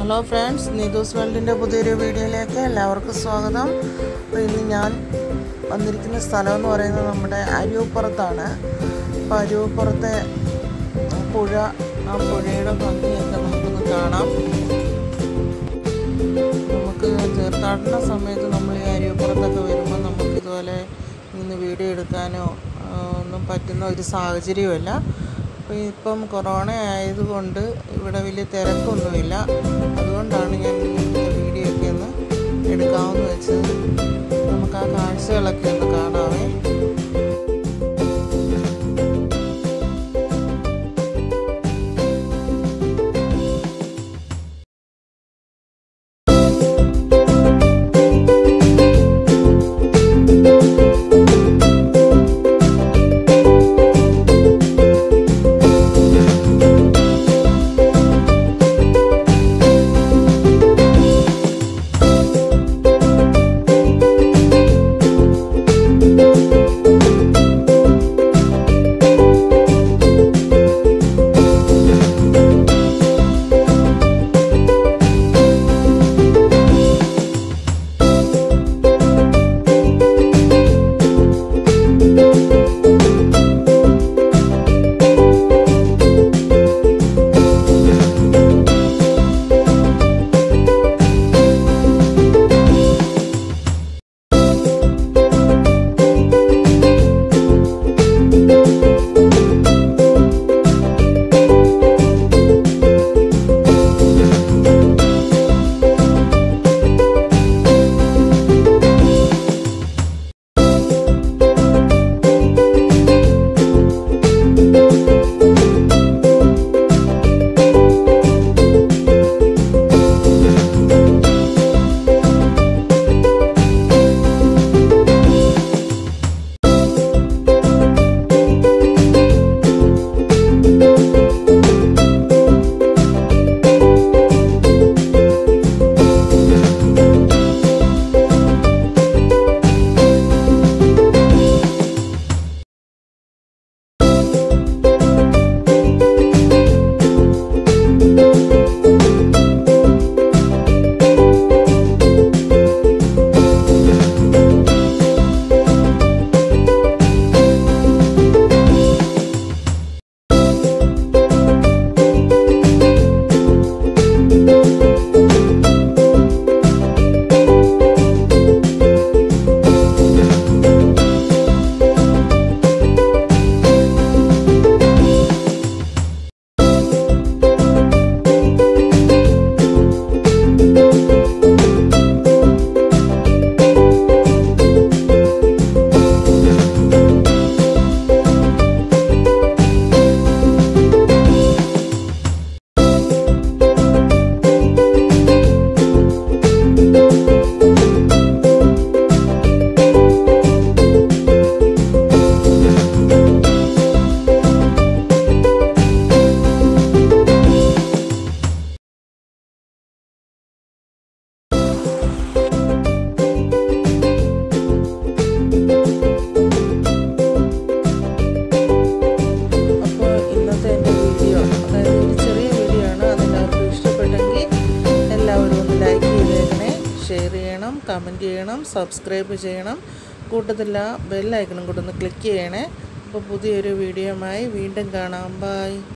hello friends നീതൂസ് വേൾഡിൻ്റെ പുതിയൊരു വീഡിയോയിലേക്ക് എല്ലാവർക്കും സ്വാഗതം അപ്പോൾ ഇന്ന് ഞാൻ വന്നിരിക്കുന്ന സ്ഥലം എന്ന് പറയുന്നത് നമ്മുടെ അരുവപ്പുറത്താണ് അപ്പോൾ അരുവപ്പുറത്തെ പുഴ ആ പുഴയുടെ ഭംഗിയൊക്കെ നമുക്കൊന്ന് കാണാം നമുക്ക് തീർത്ഥാടന സമയത്ത് നമ്മൾ ഈ അരുവപ്പുറത്തൊക്കെ വരുമ്പോൾ നമുക്ക് ഇതുപോലെ ഇന്ന് വീഡിയോ എടുക്കാനോ ആ, ഒന്നും പറ്റുന്ന ഒരു സാഹചര്യമല്ല അപ്പോൾ ഇപ്പം കൊറോണ ആയതുകൊണ്ട് ഇവിടെ വലിയ തിരക്കൊന്നുമില്ല അതുകൊണ്ടാണ് ഞാൻ ഇങ്ങനത്തെ വീഡിയോ ഒക്കെ ഒന്ന് എടുക്കാമെന്ന് വെച്ചത് നമുക്ക് ആ കാഴ്ചകളൊക്കെ ഒന്ന് കാണാമേ അപ്പോൾ ഇന്നത്തെ എൻ്റെ വീഡിയോ അതായത് ഒരു ചെറിയ വീഡിയോ ആണ് അതെല്ലാവർക്കും ഇഷ്ടപ്പെട്ടെങ്കിൽ എല്ലാവരും ഒന്ന് ലൈക്ക് ചെയ്തേക്കണേ ഷെയർ ചെയ്യണം കമൻറ്റ് ചെയ്യണം സബ്സ്ക്രൈബ് ചെയ്യണം കൂട്ടത്തില്ല ബെല്ലൈക്കണും കൂടെ ഒന്ന് ക്ലിക്ക് ചെയ്യണേ അപ്പോൾ പുതിയൊരു വീഡിയോയുമായി വീണ്ടും കാണാം ബൈ